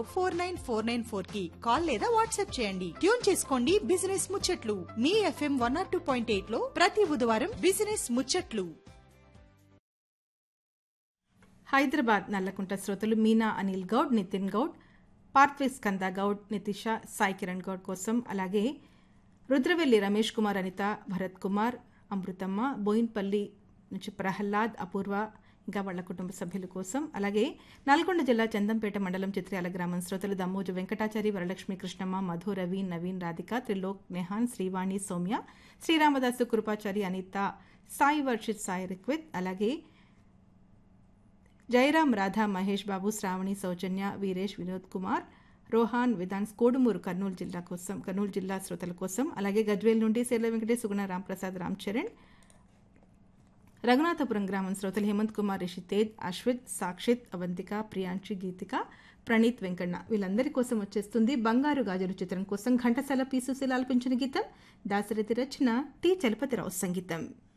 four nine four nine four కి call లేదా WhatsApp చేయండి ట్యూన్ చేసుకోండి బిజినెస్ ముచ్చట్లు మీ FM one R two point eight లో ప్రతి బుధవారం బిజినెస్ ముచ్చట్లు హైదరాబాద్ నల్లకుంట శ్రోతలు మీనా అనిల్ గౌడ్ నితిన్ గౌడ్ పార్థ్వి స్కంద గౌడ్ నితిష సాయి కిరణ్ గౌడ్ కోసం అలాగే రుద్రవెల్లి రమేష్ కుమార్ అనిత భరత్ కుమార్ అమృతమ్మ బోయిన్పల్లి నుంచి ప్రహ్లాద్ అపూర్వ ఇంకా వాళ్ళ కుటుంబ సభ్యుల కోసం అలాగే నల్గొండ జిల్లా చందంపేట మండలం చిత్ర్యాల గ్రామం శ్రోతలు దమ్మోజు వెంకటాచారి వరలక్ష్మి కృష్ణమ్మ మధు రవి నవీన్ రాధిక త్రిలోక్ నెహాన్ శ్రీవాణి సౌమ్య శ్రీరామదాసు కృపాచారి అనిత సాయి వర్షిత్ సాయి రిక్విత్ అలాగే జయరాం రాధా మహేష్ బాబు శ్రావణి సౌజన్య వీరేష్ వినోద్ కుమార్ రోహాన్ విధాన్స్ కోడుమూరు కర్నూలు జిల్లా కోసం కర్నూలు జిల్లా శ్రోతల కోసం అలాగే గజ్వేల్ నుండి సేర్ల వెంకటేష్ సుగుణ రాంప్రసాద్ రామ్ చరణ్ రఘునాథపురం గ్రామం శ్రోతలు హేమంత్ కుమార్ రిషితేజ్ అశ్విత్ సాక్షిత్ అవంతిక ప్రియాంశి గీతిక ప్రణీత్ వెంకన్న వీళ్ళందరి కోసం వచ్చేస్తుంది బంగారు గాజులు చిత్రం కోసం ఘంటసాల పీసు శిలాల్పించిన గీతం దాశరథి రచన టి చలపతిరావు సంగీతం